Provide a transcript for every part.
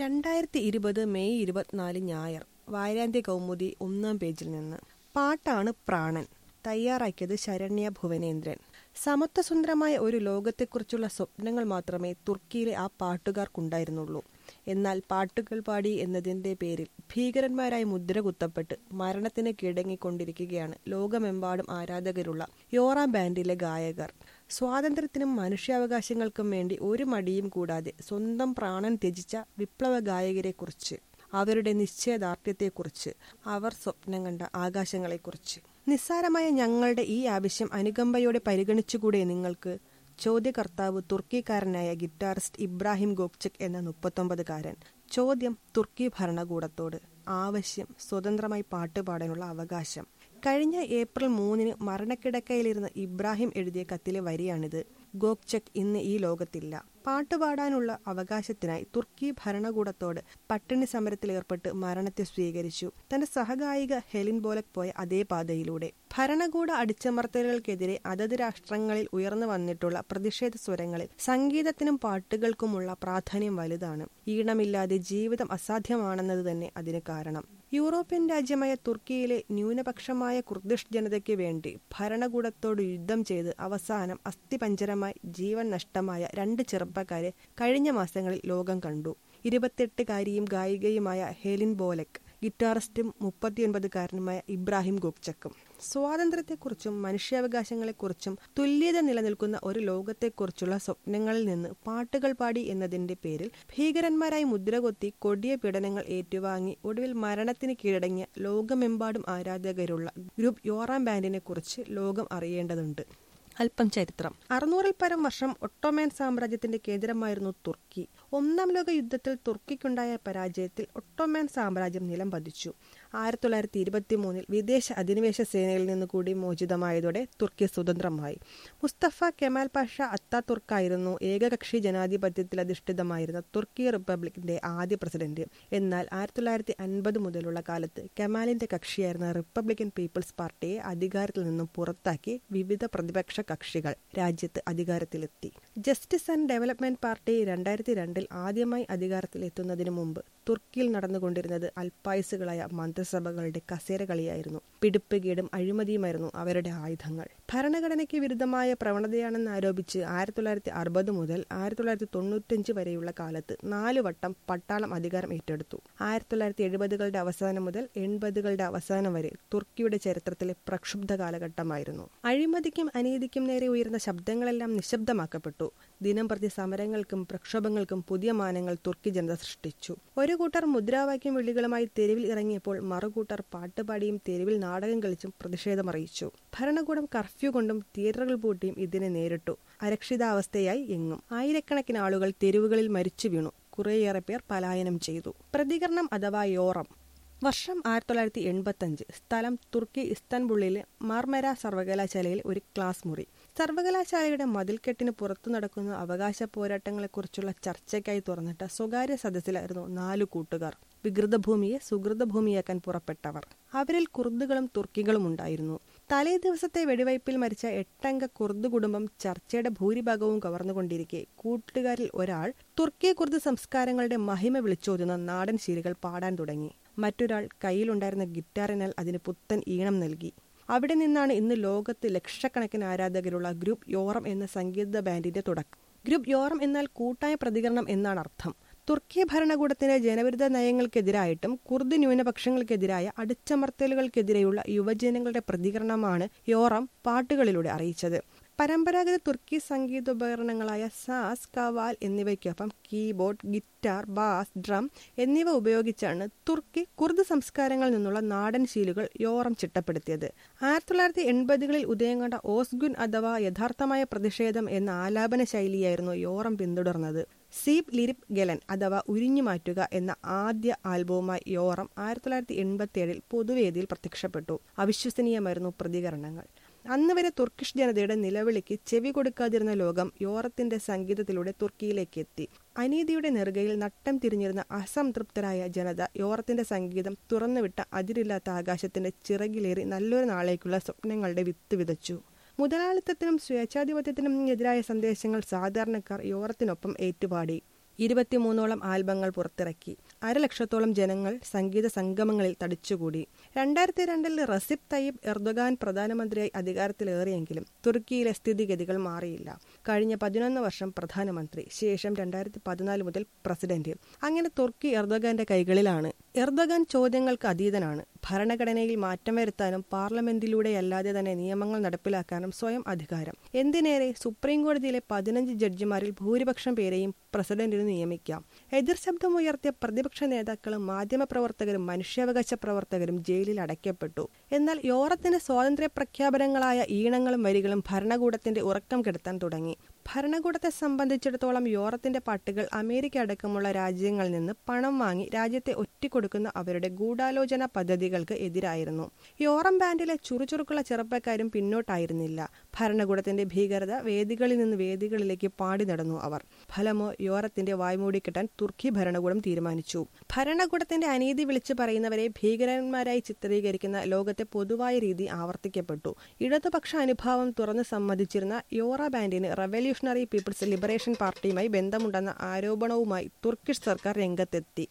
രണ്ടായിരത്തി ഇരുപത് മെയ് ഇരുപത്തിനാല് ഞായർ വാരാന്ത്യ കൗമുദി ഒന്നാം പേജിൽ നിന്ന് പാട്ടാണ് പ്രാണൻ തയ്യാറാക്കിയത് ശരണ്യ ഭുവനേന്ദ്രൻ സമത്വസുന്ദരമായ ഒരു ലോകത്തെക്കുറിച്ചുള്ള സ്വപ്നങ്ങൾ മാത്രമേ തുർക്കിയിലെ ആ പാട്ടുകാർക്കുണ്ടായിരുന്നുള്ളൂ എന്നാൽ പാട്ടുകൾ പാടി എന്നതിന്റെ പേരിൽ ഭീകരന്മാരായി മുദ്ര കുത്തപ്പെട്ട് മരണത്തിന് കീഴടങ്ങിക്കൊണ്ടിരിക്കുകയാണ് ലോകമെമ്പാടും ആരാധകരുള്ള യോറ ബാൻഡിലെ ഗായകർ സ്വാതന്ത്ര്യത്തിനും മനുഷ്യാവകാശങ്ങൾക്കും വേണ്ടി ഒരു മടിയും കൂടാതെ സ്വന്തം പ്രാണൻ ത്യജിച്ച വിപ്ലവ ഗായകരെക്കുറിച്ച് അവരുടെ നിശ്ചയദാർഢ്യത്തെക്കുറിച്ച് അവർ സ്വപ്നം കണ്ട ആകാശങ്ങളെക്കുറിച്ച് നിസ്സാരമായ ഞങ്ങളുടെ ഈ ആവശ്യം അനുകമ്പയോടെ പരിഗണിച്ചുകൂടെ നിങ്ങൾക്ക് ചോദ്യകർത്താവ് തുർക്കിക്കാരനായ ഗിറ്റാറിസ്റ്റ് ഇബ്രാഹിം ഗോക്ചക് എന്ന മുപ്പത്തൊമ്പതുകാരൻ ചോദ്യം തുർക്കി ഭരണകൂടത്തോട് ആവശ്യം സ്വതന്ത്രമായി പാട്ട് പാടാനുള്ള അവകാശം കഴിഞ്ഞ ഏപ്രിൽ മൂന്നിന് മരണക്കിടക്കയിലിരുന്ന് ഇബ്രാഹിം എഴുതിയ കത്തിലെ വരിയാണിത് ഗോക്ചക് ഇന്ന് ഈ ലോകത്തില്ല പാട്ടുപാടാനുള്ള അവകാശത്തിനായി തുർക്കി ഭരണകൂടത്തോട് പട്ടിണി സമരത്തിലേർപ്പെട്ട് മരണത്തെ സ്വീകരിച്ചു തന്റെ സഹഗായിക ഹെലിൻ ബോലക് പോയ അതേ പാതയിലൂടെ ഭരണകൂട അടിച്ചമർത്തലുകൾക്കെതിരെ അതത് രാഷ്ട്രങ്ങളിൽ ഉയർന്നു വന്നിട്ടുള്ള പ്രതിഷേധ സ്വരങ്ങളിൽ സംഗീതത്തിനും പാട്ടുകൾക്കുമുള്ള പ്രാധാന്യം വലുതാണ് ഈണമില്ലാതെ ജീവിതം അസാധ്യമാണെന്നത് തന്നെ അതിന് കാരണം യൂറോപ്യൻ രാജ്യമായ തുർക്കിയിലെ ന്യൂനപക്ഷമായ കുർദിഷ് ജനതയ്ക്ക് വേണ്ടി ഭരണകൂടത്തോട് യുദ്ധം ചെയ്ത് അവസാനം അസ്ഥിപഞ്ചരമായി ജീവൻ നഷ്ടമായ രണ്ട് ചെറുപ്പക്കാരെ കഴിഞ്ഞ മാസങ്ങളിൽ ലോകം കണ്ടു ഇരുപത്തെട്ടുകാരിയും ഗായികയുമായ ഹെലിൻ ബോലക് ഗിറ്റാറിസ്റ്റും മുപ്പത്തിയൊൻപതുകാരനുമായ ഇബ്രാഹിം ഗോക്ചക്കും സ്വാതന്ത്ര്യത്തെക്കുറിച്ചും മനുഷ്യാവകാശങ്ങളെക്കുറിച്ചും തുല്യത നിലനിൽക്കുന്ന ഒരു ലോകത്തെക്കുറിച്ചുള്ള സ്വപ്നങ്ങളിൽ നിന്ന് പാട്ടുകൾ പാടി എന്നതിന്റെ പേരിൽ ഭീകരന്മാരായി മുദ്രകൊത്തി കൊടിയ പീഡനങ്ങൾ ഏറ്റുവാങ്ങി ഒടുവിൽ മരണത്തിന് കീഴടങ്ങിയ ലോകമെമ്പാടും ആരാധകരുള്ള ഗ്രൂപ്പ് യോറാം ബാൻഡിനെ കുറിച്ച് ലോകം അറിയേണ്ടതുണ്ട് അല്പം ചരിത്രം അറുന്നൂറിൽ പരം വർഷം ഒട്ടോമാൻ സാമ്രാജ്യത്തിന്റെ കേന്ദ്രമായിരുന്നു തുർക്കി ഒന്നാം ലോക യുദ്ധത്തിൽ തുർക്കിക്കുണ്ടായ പരാജയത്തിൽ ഒട്ടോമാൻ സാമ്രാജ്യം നിലം പതിച്ചു ആയിരത്തി തൊള്ളായിരത്തി ഇരുപത്തി മൂന്നിൽ വിദേശ അധിനിവേശ സേനയിൽ നിന്ന് കൂടി മോചിതമായതോടെ തുർക്കി സ്വതന്ത്രമായി മുസ്തഫ കെമാൽ പാഷ അത്താതുർക്കായിരുന്നു ഏകകക്ഷി ജനാധിപത്യത്തിൽ അധിഷ്ഠിതമായിരുന്ന തുർക്കി റിപ്പബ്ലിക്കിന്റെ ആദ്യ പ്രസിഡന്റ് എന്നാൽ ആയിരത്തി തൊള്ളായിരത്തി അൻപത് മുതലുള്ള കാലത്ത് കെമാലിന്റെ കക്ഷിയായിരുന്ന റിപ്പബ്ലിക്കൻ പീപ്പിൾസ് പാർട്ടിയെ അധികാരത്തിൽ നിന്നും പുറത്താക്കി വിവിധ പ്രതിപക്ഷ കക്ഷികൾ രാജ്യത്ത് അധികാരത്തിലെത്തി ജസ്റ്റിസ് ആൻഡ് ഡെവലപ്മെന്റ് പാർട്ടി രണ്ടായിരത്തി രണ്ടിൽ ആദ്യമായി അധികാരത്തിലെത്തുന്നതിന് മുമ്പ് തുർക്കിയിൽ നടന്നുകൊണ്ടിരുന്നത് അൽപായുസുകളായ മന്ത്രിസഭകളുടെ കസേര കളിയായിരുന്നു പിടിപ്പുകേടും അഴിമതിയുമായിരുന്നു അവരുടെ ആയുധങ്ങൾ ഭരണഘടനയ്ക്ക് വിരുദ്ധമായ പ്രവണതയാണെന്ന് ആരോപിച്ച് ആയിരത്തി തൊള്ളായിരത്തി അറുപത് മുതൽ ആയിരത്തി തൊള്ളായിരത്തി തൊണ്ണൂറ്റഞ്ച് വരെയുള്ള കാലത്ത് നാല് വട്ടം പട്ടാളം അധികാരം ഏറ്റെടുത്തു ആയിരത്തി തൊള്ളായിരത്തി എഴുപതുകളുടെ അവസാനം മുതൽ എൺപതുകളുടെ അവസാനം വരെ തുർക്കിയുടെ ചരിത്രത്തിലെ പ്രക്ഷുബ്ധ കാലഘട്ടമായിരുന്നു അഴിമതിക്കും അനീതിക്കും നേരെ ഉയർന്ന ശബ്ദങ്ങളെല്ലാം നിശബ്ദമാക്കപ്പെട്ടു ദിനം പ്രതി സമരങ്ങൾക്കും പ്രക്ഷോഭങ്ങൾക്കും പുതിയ മാനങ്ങൾ തുർക്കി ജനത സൃഷ്ടിച്ചു ഒരു കൂട്ടർ മുദ്രാവാക്യം വിളികളുമായി തെരുവിൽ ഇറങ്ങിയപ്പോൾ മറുകൂട്ടർ പാട്ടുപാടിയും തെരുവിൽ നാടകം കളിച്ചും പ്രതിഷേധമറിയിച്ചു ഭരണകൂടം കർഫ്യൂ കൊണ്ടും തിയേറ്ററുകൾ പൂട്ടിയും ഇതിനെ നേരിട്ടു അരക്ഷിതാവസ്ഥയായി എങ്ങും ആയിരക്കണക്കിന് ആളുകൾ തെരുവുകളിൽ മരിച്ചു വീണു കുറേയേറെ പേർ പലായനം ചെയ്തു പ്രതികരണം അഥവാ യോറം വർഷം ആയിരത്തി തൊള്ളായിരത്തി എൺപത്തി അഞ്ച് സ്ഥലം തുർക്കി ഇസ്താൻബുളിലെ മാർമര സർവകലാശാലയിൽ ഒരു ക്ലാസ് മുറി സർവകലാശാലയുടെ മതിൽക്കെട്ടിന് പുറത്തു നടക്കുന്ന അവകാശ പോരാട്ടങ്ങളെക്കുറിച്ചുള്ള ചർച്ചയ്ക്കായി തുറന്നിട്ട സ്വകാര്യ സദസ്സിലായിരുന്നു നാലു കൂട്ടുകാർ വികൃതഭൂമിയെ സുഹൃതഭൂമിയാക്കാൻ പുറപ്പെട്ടവർ അവരിൽ കുർദുകളും തുർക്കികളും ഉണ്ടായിരുന്നു തലേ ദിവസത്തെ വെടിവയ്പിൽ മരിച്ച എട്ടംഗ കുർദ് കുടുംബം ചർച്ചയുടെ ഭൂരിഭാഗവും കവർന്നുകൊണ്ടിരിക്കെ കൂട്ടുകാരിൽ ഒരാൾ തുർക്കി കുർദ് സംസ്കാരങ്ങളുടെ മഹിമ വിളിച്ചോതുന്ന നാടൻ ശീലുകൾ പാടാൻ തുടങ്ങി മറ്റൊരാൾ കയ്യിലുണ്ടായിരുന്ന ഗിറ്റാറിനാൽ അതിന് പുത്തൻ ഈണം നൽകി അവിടെ നിന്നാണ് ഇന്ന് ലോകത്ത് ലക്ഷക്കണക്കിന് ആരാധകരുള്ള ഗ്രൂപ്പ് യോറം എന്ന സംഗീത ബാൻഡിന്റെ തുടക്കം ഗ്രൂപ്പ് യോറം എന്നാൽ കൂട്ടായ പ്രതികരണം എന്നാണ് അർത്ഥം തുർക്കി ഭരണകൂടത്തിന്റെ ജനവിരുദ്ധ നയങ്ങൾക്കെതിരായിട്ടും കുർദ് ന്യൂനപക്ഷങ്ങൾക്കെതിരായ അടിച്ചമർത്തലുകൾക്കെതിരെയുള്ള യുവജനങ്ങളുടെ പ്രതികരണമാണ് യോറം പാട്ടുകളിലൂടെ അറിയിച്ചത് പരമ്പരാഗത തുർക്കി സംഗീതോപകരണങ്ങളായ സാസ് കവാൽ എന്നിവയ്ക്കൊപ്പം കീബോർഡ് ഗിറ്റാർ ബാസ് ഡ്രം എന്നിവ ഉപയോഗിച്ചാണ് തുർക്കി കുർദ് സംസ്കാരങ്ങളിൽ നിന്നുള്ള നാടൻ ശീലുകൾ യോറം ചിട്ടപ്പെടുത്തിയത് ആയിരത്തി തൊള്ളായിരത്തി എൺപതുകളിൽ ഉദയം കണ്ട ഓസ്ഗുൻ അഥവാ യഥാർത്ഥമായ പ്രതിഷേധം എന്ന ആലാപന ശൈലിയായിരുന്നു യോറം പിന്തുടർന്നത് സീപ് ലിരിപ് ഗലൻ അഥവാ ഉരിഞ്ഞു മാറ്റുക എന്ന ആദ്യ ആൽബവുമായി യോറം ആയിരത്തി തൊള്ളായിരത്തി എൺപത്തി ഏഴിൽ പൊതുവേദിയിൽ പ്രത്യക്ഷപ്പെട്ടു അവിശ്വസനീയമായിരുന്നു പ്രതികരണങ്ങൾ അന്ന് വരെ തുർക്കിഷ് ജനതയുടെ നിലവിളിക്ക് ചെവി കൊടുക്കാതിരുന്ന ലോകം യോറത്തിന്റെ സംഗീതത്തിലൂടെ തുർക്കിയിലേക്ക് എത്തി അനീതിയുടെ നെറുകയിൽ നട്ടം തിരിഞ്ഞിരുന്ന അസംതൃപ്തരായ ജനത യോറത്തിന്റെ സംഗീതം തുറന്നുവിട്ട അതിരില്ലാത്ത ആകാശത്തിന്റെ ചിറകിലേറി നല്ലൊരു നാളേക്കുള്ള സ്വപ്നങ്ങളുടെ വിത്ത് വിതച്ചു മുതലാളിത്തത്തിനും സ്വേച്ഛാധിപത്യത്തിനും എതിരായ സന്ദേശങ്ങൾ സാധാരണക്കാർ യോറത്തിനൊപ്പം ഏറ്റുപാടി ഇരുപത്തിമൂന്നോളം ആൽബങ്ങൾ പുറത്തിറക്കി അരലക്ഷത്തോളം ജനങ്ങൾ സംഗീത സംഗമങ്ങളിൽ തടിച്ചുകൂടി രണ്ടായിരത്തി രണ്ടിൽ റസിബ് തയ്യിബ് എർദോഗാൻ പ്രധാനമന്ത്രിയായി അധികാരത്തിലേറിയെങ്കിലും തുർക്കിയിലെ സ്ഥിതിഗതികൾ മാറിയില്ല കഴിഞ്ഞ പതിനൊന്ന് വർഷം പ്രധാനമന്ത്രി ശേഷം രണ്ടായിരത്തി പതിനാല് മുതൽ പ്രസിഡന്റ് അങ്ങനെ തുർക്കി എർദോഗാന്റെ കൈകളിലാണ് എർദോഗാൻ ചോദ്യങ്ങൾക്ക് അതീതനാണ് ഭരണഘടനയിൽ മാറ്റം വരുത്താനും പാർലമെന്റിലൂടെയല്ലാതെ തന്നെ നിയമങ്ങൾ നടപ്പിലാക്കാനും സ്വയം അധികാരം എന്തിനേറെ സുപ്രീം കോടതിയിലെ പതിനഞ്ച് ജഡ്ജിമാരിൽ ഭൂരിപക്ഷം പേരെയും പ്രസിഡന്റിന് നിയമിക്കാം എതിർ ശബ്ദമുയർത്തിയ പ്രതിപക്ഷ നേതാക്കളും മാധ്യമപ്രവർത്തകരും മനുഷ്യാവകാശ പ്രവർത്തകരും ജയിലിൽ അടയ്ക്കപ്പെട്ടു എന്നാൽ യോറത്തിന് സ്വാതന്ത്ര്യ പ്രഖ്യാപനങ്ങളായ ഈണങ്ങളും വരികളും ഭരണകൂടത്തിന്റെ ഉറക്കം കെടുത്താൻ തുടങ്ങി ഭരണകൂടത്തെ സംബന്ധിച്ചിടത്തോളം യോറത്തിന്റെ പാട്ടുകൾ അമേരിക്ക അടക്കമുള്ള രാജ്യങ്ങളിൽ നിന്ന് പണം വാങ്ങി രാജ്യത്തെ ഒറ്റിക്കൊടുക്കുന്ന അവരുടെ ഗൂഢാലോചന പദ്ധതികൾക്ക് എതിരായിരുന്നു യോറം ബാൻഡിലെ ചുറുചുറുക്കുള്ള ചെറുപ്പക്കാരും പിന്നോട്ടായിരുന്നില്ല ഭരണകൂടത്തിന്റെ ഭീകരത വേദികളിൽ നിന്ന് വേദികളിലേക്ക് പാടി നടന്നു അവർ ഫലമോ യോറത്തിന്റെ വായ്മൂടിക്കെട്ടാൻ തുർക്കി ഭരണകൂടം തീരുമാനിച്ചു ഭരണകൂടത്തിന്റെ അനീതി വിളിച്ചു പറയുന്നവരെ ഭീകരന്മാരായി ചിത്രീകരിക്കുന്ന ലോകത്തെ പൊതുവായ രീതി ആവർത്തിക്കപ്പെട്ടു ഇടതുപക്ഷ അനുഭാവം തുറന്നു സമ്മതിച്ചിരുന്ന യോറ ബാൻഡിന് റവല്യൂഷണറി പീപ്പിൾസ് ലിബറേഷൻ പാർട്ടിയുമായി ബന്ധമുണ്ടെന്ന ആരോപണവുമായി തുർക്കിഷ് സർക്കാർ രംഗത്തെത്തി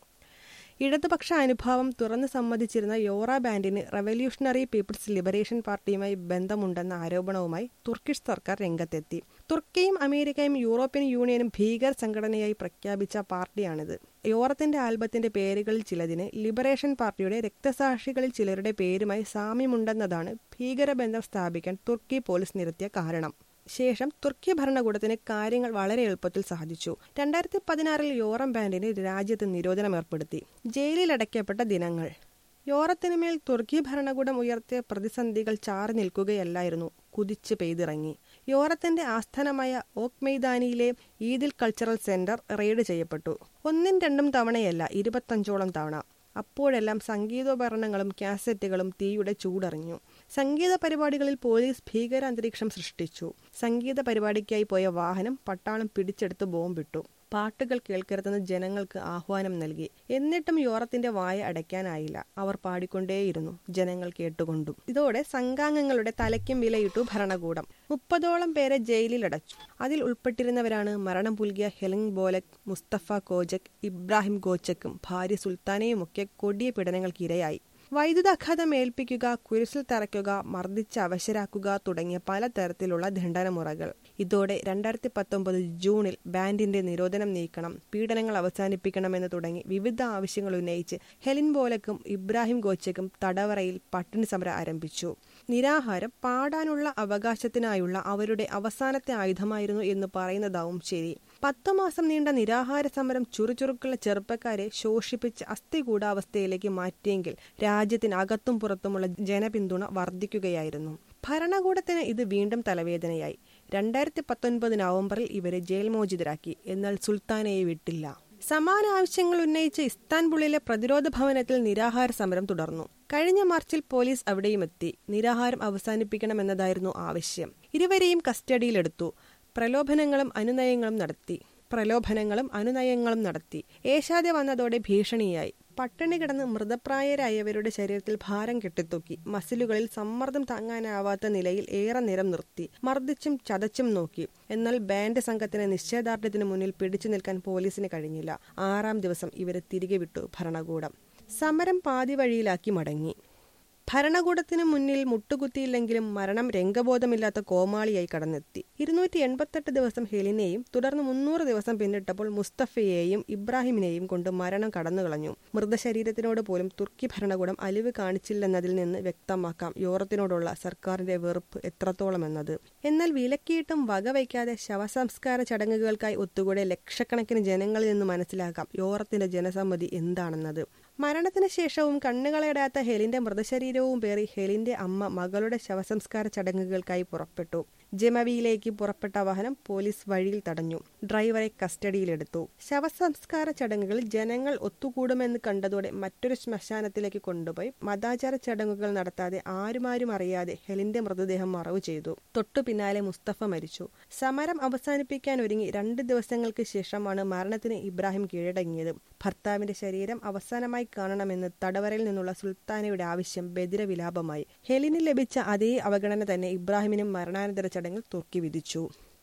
ഇടതുപക്ഷ അനുഭാവം തുറന്നു സമ്മതിച്ചിരുന്ന യോറ ബാൻഡിന് റവല്യൂഷണറി പീപ്പിൾസ് ലിബറേഷൻ പാർട്ടിയുമായി ബന്ധമുണ്ടെന്ന ആരോപണവുമായി തുർക്കിഷ് സർക്കാർ രംഗത്തെത്തി തുർക്കിയും അമേരിക്കയും യൂറോപ്യൻ യൂണിയനും ഭീകര സംഘടനയായി പ്രഖ്യാപിച്ച പാർട്ടിയാണിത് യോറത്തിന്റെ ആൽബത്തിന്റെ പേരുകളിൽ ചിലതിന് ലിബറേഷൻ പാർട്ടിയുടെ രക്തസാക്ഷികളിൽ ചിലരുടെ പേരുമായി സാമ്യമുണ്ടെന്നതാണ് ഭീകരബന്ധം സ്ഥാപിക്കാൻ തുർക്കി പോലീസ് നിരത്തിയ കാരണം ശേഷം തുർക്കി ഭരണകൂടത്തിന് കാര്യങ്ങൾ വളരെ എളുപ്പത്തിൽ സാധിച്ചു രണ്ടായിരത്തി പതിനാറിൽ യോറം ബാൻഡിന് രാജ്യത്ത് നിരോധനം ഏർപ്പെടുത്തി ജയിലിലടയ്ക്കപ്പെട്ട ദിനങ്ങൾ യോറത്തിനുമേൽ തുർക്കി ഭരണകൂടം ഉയർത്തിയ പ്രതിസന്ധികൾ ചാറി നിൽക്കുകയല്ലായിരുന്നു കുതിച്ച് പെയ്തിറങ്ങി യോറത്തിന്റെ ആസ്ഥാനമായ ഓക്ക് മെയ്ദാനിയിലെ ഈദിൽ കൾച്ചറൽ സെന്റർ റെയ്ഡ് ചെയ്യപ്പെട്ടു ഒന്നും രണ്ടും തവണയല്ല ഇരുപത്തഞ്ചോളം തവണ അപ്പോഴെല്ലാം സംഗീതോപകരണങ്ങളും കാസറ്റുകളും തീയുടെ ചൂടറിഞ്ഞു സംഗീത പരിപാടികളിൽ പോലീസ് ഭീകര അന്തരീക്ഷം സൃഷ്ടിച്ചു സംഗീത പരിപാടിക്കായി പോയ വാഹനം പട്ടാളം പിടിച്ചെടുത്ത് ബോംബിട്ടു പാട്ടുകൾ കേൾക്കരുതെന്ന് ജനങ്ങൾക്ക് ആഹ്വാനം നൽകി എന്നിട്ടും യോറത്തിന്റെ വായ അടയ്ക്കാനായില്ല അവർ പാടിക്കൊണ്ടേയിരുന്നു ജനങ്ങൾ കേട്ടുകൊണ്ടും ഇതോടെ സംഘാംഗങ്ങളുടെ തലയ്ക്കും വിലയിട്ടു ഭരണകൂടം മുപ്പതോളം പേരെ ജയിലിലടച്ചു അതിൽ ഉൾപ്പെട്ടിരുന്നവരാണ് മരണം പുൽകിയ ഹെലൻ ബോലക് മുസ്തഫ കോജക് ഇബ്രാഹിം ഗോച്ചക്കും ഭാര്യ സുൽത്താനയുമൊക്കെ കൊടിയ പീഡനങ്ങൾക്കിരയായി വൈദ്യുതാഘാതം ഏൽപ്പിക്കുക കുരിശിൽ തറയ്ക്കുക മർദ്ദിച്ച് അവശരാക്കുക തുടങ്ങിയ പലതരത്തിലുള്ള ദണ്ഡനമുറകൾ ഇതോടെ രണ്ടായിരത്തി പത്തൊമ്പത് ജൂണിൽ ബാൻഡിന്റെ നിരോധനം നീക്കണം പീഡനങ്ങൾ അവസാനിപ്പിക്കണമെന്ന് തുടങ്ങി വിവിധ ആവശ്യങ്ങൾ ഉന്നയിച്ച് ഹെലിൻ ബോലക്കും ഇബ്രാഹിം ഗോച്ചക്കും തടവറയിൽ പട്ടിണി സമരം ആരംഭിച്ചു നിരാഹാരം പാടാനുള്ള അവകാശത്തിനായുള്ള അവരുടെ അവസാനത്തെ ആയുധമായിരുന്നു എന്ന് പറയുന്നതാവും ശരി പത്തു മാസം നീണ്ട നിരാഹാര സമരം ചുറുചുറുക്കുള്ള ചെറുപ്പക്കാരെ ശോഷിപ്പിച്ച് അസ്ഥികൂടാവസ്ഥയിലേക്ക് മാറ്റിയെങ്കിൽ രാജ്യത്തിന് അകത്തും പുറത്തുമുള്ള ജനപിന്തുണ വർദ്ധിക്കുകയായിരുന്നു ഭരണകൂടത്തിന് ഇത് വീണ്ടും തലവേദനയായി രണ്ടായിരത്തി പത്തൊൻപത് നവംബറിൽ ഇവരെ ജയിൽ മോചിതരാക്കി എന്നാൽ സുൽത്താനയെ വിട്ടില്ല സമാന ആവശ്യങ്ങൾ ഉന്നയിച്ച് ഇസ്താൻബുളിലെ പ്രതിരോധ ഭവനത്തിൽ നിരാഹാര സമരം തുടർന്നു കഴിഞ്ഞ മാർച്ചിൽ പോലീസ് അവിടെയും എത്തി നിരാഹാരം അവസാനിപ്പിക്കണമെന്നതായിരുന്നു ആവശ്യം ഇരുവരെയും കസ്റ്റഡിയിലെടുത്തു പ്രലോഭനങ്ങളും അനുനയങ്ങളും നടത്തി പ്രലോഭനങ്ങളും അനുനയങ്ങളും നടത്തി ഏശാതെ വന്നതോടെ ഭീഷണിയായി പട്ടിണി കിടന്ന് മൃതപ്രായരായവരുടെ ശരീരത്തിൽ ഭാരം കെട്ടിത്തൂക്കി മസിലുകളിൽ സമ്മർദ്ദം താങ്ങാനാവാത്ത നിലയിൽ ഏറെ നേരം നിർത്തി മർദ്ദിച്ചും ചതച്ചും നോക്കി എന്നാൽ ബാൻഡ് സംഘത്തിന് നിശ്ചയദാർഢ്യത്തിന് മുന്നിൽ പിടിച്ചു നിൽക്കാൻ പോലീസിന് കഴിഞ്ഞില്ല ആറാം ദിവസം ഇവരെ തിരികെ വിട്ടു ഭരണകൂടം സമരം പാതി വഴിയിലാക്കി മടങ്ങി ഭരണകൂടത്തിന് മുന്നിൽ മുട്ടുകുത്തിയില്ലെങ്കിലും മരണം രംഗബോധമില്ലാത്ത കോമാളിയായി കടന്നെത്തി ഇരുന്നൂറ്റി എൺപത്തെട്ട് ദിവസം ഹെലിനെയും തുടർന്ന് മുന്നൂറ് ദിവസം പിന്നിട്ടപ്പോൾ മുസ്തഫയെയും ഇബ്രാഹിമിനെയും കൊണ്ട് മരണം കടന്നുകളഞ്ഞു മൃതശരീരത്തിനോട് പോലും തുർക്കി ഭരണകൂടം അലിവ് കാണിച്ചില്ലെന്നതിൽ നിന്ന് വ്യക്തമാക്കാം യോറത്തിനോടുള്ള സർക്കാരിന്റെ വെറുപ്പ് എത്രത്തോളമെന്നത് എന്നാൽ വിലക്കിയിട്ടും വകവയ്ക്കാതെ ശവസംസ്കാര ചടങ്ങുകൾക്കായി ഒത്തുകൂടെ ലക്ഷക്കണക്കിന് ജനങ്ങളിൽ നിന്ന് മനസ്സിലാക്കാം യോറത്തിന്റെ ജനസമ്മതി എന്താണെന്നത് മരണത്തിന് ശേഷവും കണ്ണുകളയിടാത്ത ഹെലിന്റെ മൃതശരീരവും പേറി ഹെലിന്റെ അമ്മ മകളുടെ ശവസംസ്കാര ചടങ്ങുകൾക്കായി പുറപ്പെട്ടു ജമവിയിലേക്ക് പുറപ്പെട്ട വാഹനം പോലീസ് വഴിയിൽ തടഞ്ഞു ഡ്രൈവറെ കസ്റ്റഡിയിലെടുത്തു ശവസംസ്കാര ചടങ്ങുകളിൽ ജനങ്ങൾ ഒത്തുകൂടുമെന്ന് കണ്ടതോടെ മറ്റൊരു ശ്മശാനത്തിലേക്ക് കൊണ്ടുപോയി മതാചാര ചടങ്ങുകൾ നടത്താതെ ആരുമാരും അറിയാതെ ഹെലിന്റെ മൃതദേഹം മറവ് ചെയ്തു തൊട്ടു പിന്നാലെ മുസ്തഫ മരിച്ചു സമരം അവസാനിപ്പിക്കാൻ ഒരുങ്ങി രണ്ട് ദിവസങ്ങൾക്ക് ശേഷമാണ് മരണത്തിന് ഇബ്രാഹിം കീഴടങ്ങിയത് ഭർത്താവിന്റെ ശരീരം അവസാനമായി കാണണമെന്ന് തടവറയിൽ നിന്നുള്ള സുൽത്താനയുടെ ആവശ്യം ബദിരവിലാപമായി ഹെലിന് ലഭിച്ച അതേ അവഗണന തന്നെ ഇബ്രാഹിമിനും മരണാനന്തര ചടങ്ങിൽ തുർക്കി വിധിച്ചു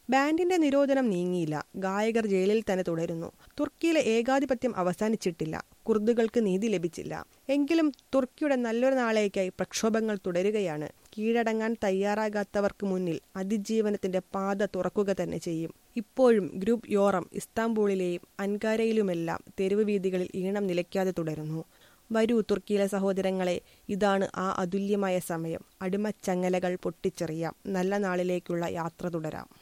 ബാൻഡിന്റെ നിരോധനം നീങ്ങിയില്ല ഗായകർ ജയിലിൽ തന്നെ തുടരുന്നു തുർക്കിയിലെ ഏകാധിപത്യം അവസാനിച്ചിട്ടില്ല കുർദുകൾക്ക് നീതി ലഭിച്ചില്ല എങ്കിലും തുർക്കിയുടെ നല്ലൊരു നാളേക്കായി പ്രക്ഷോഭങ്ങൾ തുടരുകയാണ് കീഴടങ്ങാൻ തയ്യാറാകാത്തവർക്ക് മുന്നിൽ അതിജീവനത്തിന്റെ പാത തുറക്കുക തന്നെ ചെയ്യും ഇപ്പോഴും ഗ്രൂപ്പ് യോറം ഇസ്താംബൂളിലെയും അൻകാരയിലുമെല്ലാം തെരുവ് വീതികളിൽ ഈണം നിലയ്ക്കാതെ തുടരുന്നു വരൂ തുർക്കിയിലെ സഹോദരങ്ങളെ ഇതാണ് ആ അതുല്യമായ സമയം അടിമച്ചങ്ങലകൾ പൊട്ടിച്ചെറിയാം നല്ല നാളിലേക്കുള്ള യാത്ര തുടരാം